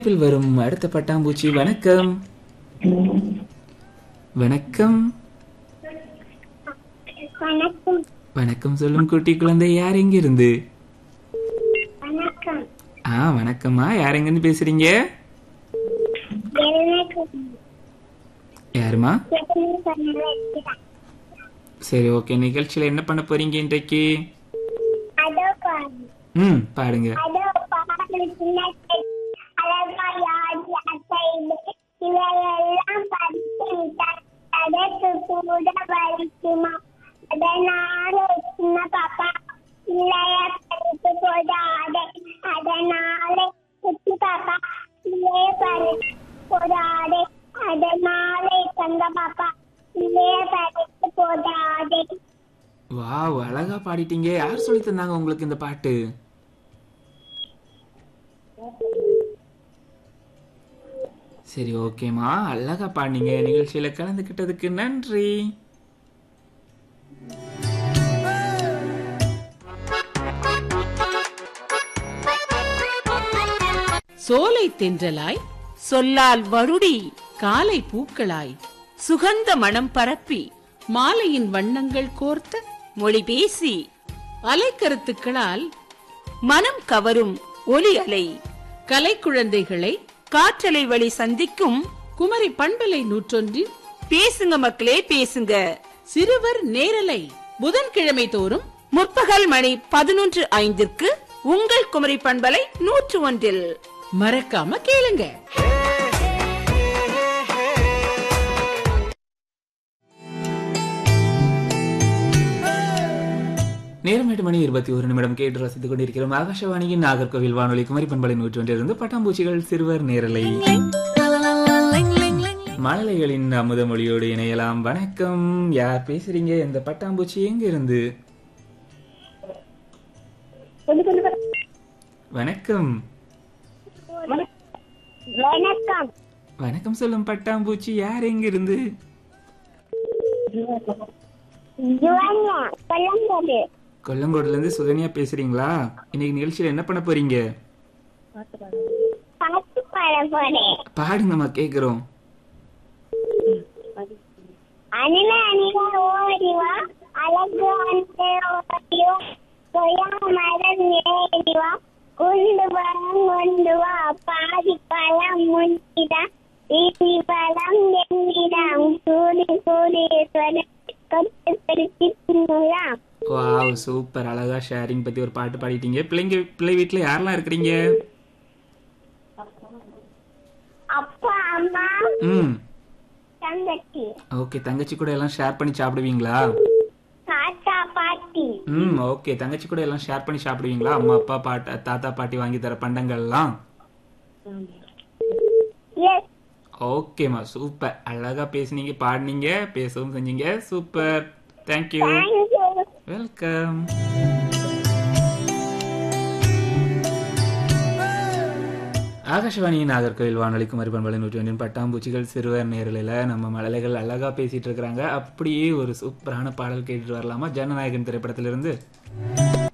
இதில் வரும் அடுத்த பட்டாம்பூச்சி வணக்கம் வணக்கம் வணக்கம் வணக்கம் சொல்லும் குட்டி குழந்தை யார் எங்கிருந்து வணக்கம் ஆ வணக்கம்மா யார் எங்கிருந்து பேசுறீங்க எனக்கு யாருமா எப்படி சொன்னதை எடுத்துதான். சரி ஓகே நிகழ்ச்சியில என்ன பண்ண போறீங்க இன்றைக்கு அதோ பாரு ம் பாடுங்க அதோ பாரு சின்ன பெண், அழகா யாரு அசைவு இவையெல்லாம் படித்து விட்டார் அதற்கு கூட வலிக்குமா அதனால சின்ன பாப்பா இல்லைய படித்து போடாதே அதனால குட்டி பாப்பா இல்லைய படித்து போடாதே அதனால தங்க பாப்பா இல்லைய படித்து போடாதே வாவ் அழகா பாடிட்டீங்க யார் சொல்லி தந்தாங்க உங்களுக்கு இந்த பாட்டு சரி ஓகேம்மா அழகா பாடினீங்க நிகழ்ச்சியில கலந்துக்கிட்டதுக்கு நன்றி சோலை தென்றலாய் சொல்லால் வருடி காலை பூக்களாய் சுகந்த மனம் பரப்பி மாலையின் வண்ணங்கள் கோர்த்த மொழி பேசி அலைக்கருத்துக்களால் மனம் கவரும் ஒலி அலை கலைக்குழந்தைகளை காற்றலை வழி சந்திக்கும் குமரி பண்பலை நூற்றொன்றில் பேசுங்க மக்களே பேசுங்க சிறுவர் நேரலை புதன்கிழமை தோறும் முற்பகல் மணி பதினொன்று ஐந்திற்கு உங்கள் குமரி பண்பலை நூற்று ஒன்றில் மறக்காம கேளுங்க நேரம் எட்டு மணி இருபத்தி ஒரு நிமிடம் கேட்டு ரசித்துக் கொண்டிருக்கிறோம் ஆகாஷவாணியின் நாகர்கோவில் வானொலி குமரி பண்பலை நூற்றி ஒன்றிலிருந்து பட்டாம்பூச்சிகள் சிறுவர் நேரலை மழலைகளின் அமுத மொழியோடு இணையலாம் வணக்கம் யார் பேசுறீங்க இந்த பட்டாம்பூச்சி எங்க இருந்து வணக்கம் வணக்கம் வணக்கம் சொல்லும் பட்டாம்பூச்சி யார் எங்க இருந்து ஜுவன்யா கொல்லங்கோடு கொல்லங்கோடுல இருந்து சுகன்யா பேசுறீங்களா இன்னைக்கு நிகழ்ச்சியில என்ன பண்ண போறீங்க பாட்டு பாட போறேன் பாடுங்கம்மா கேக்குறோம் அணில அணில ஓடிவா அழகு அந்த ஓடிவா கொய்யா மரம் ஏறிவா குண்டு பழம் கொண்டு வா பாதி பழம் முந்திடா வீதி பழம் எண்ணிடாம் சூடி சூடீஸ்வரன் கொத்து பெருத்தி தின்னுலாம் வாவ் சூப்பர் அழகா ஷேரிங் பத்தி ஒரு பாட்டு பாடிட்டீங்க பிள்ளைங்க பிள்ளை வீட்ல யாரெல்லாம் இருக்கிறீங்க அப்பா அம்மா ம் தங்கச்சி ஓகே தங்கச்சி கூட எல்லாம் ஷேர் பண்ணி சாப்பிடுவீங்களா தாத்தா பாட்டி ம் ஓகே தங்கச்சி கூட எல்லாம் ஷேர் பண்ணி சாப்பிடுவீங்களா அம்மா அப்பா பாட்ட தாத்தா பாட்டி வாங்கி தர பண்டங்கள்லாம் எஸ் ஓகேம்மா சூப்பர் அழகா பேசுனீங்க பாடினீங்க பேசவும் செஞ்சீங்க சூப்பர் தேங்க்யூ தேங்க்யூ வெல்கம் ஆகாஷவாணியின் நாகர்கோவில் வானொலி குமரி பண்பலை நூற்றி ஒன்றின் பட்டாம்பூச்சிகள் சிறுவர் நேரலையில் நம்ம மழலைகள் அழகா பேசிட்டு இருக்கிறாங்க அப்படியே ஒரு சூப்பரான பாடல் கேட்டுட்டு வரலாமா ஜனநாயகன் திரைப்படத்திலிருந்து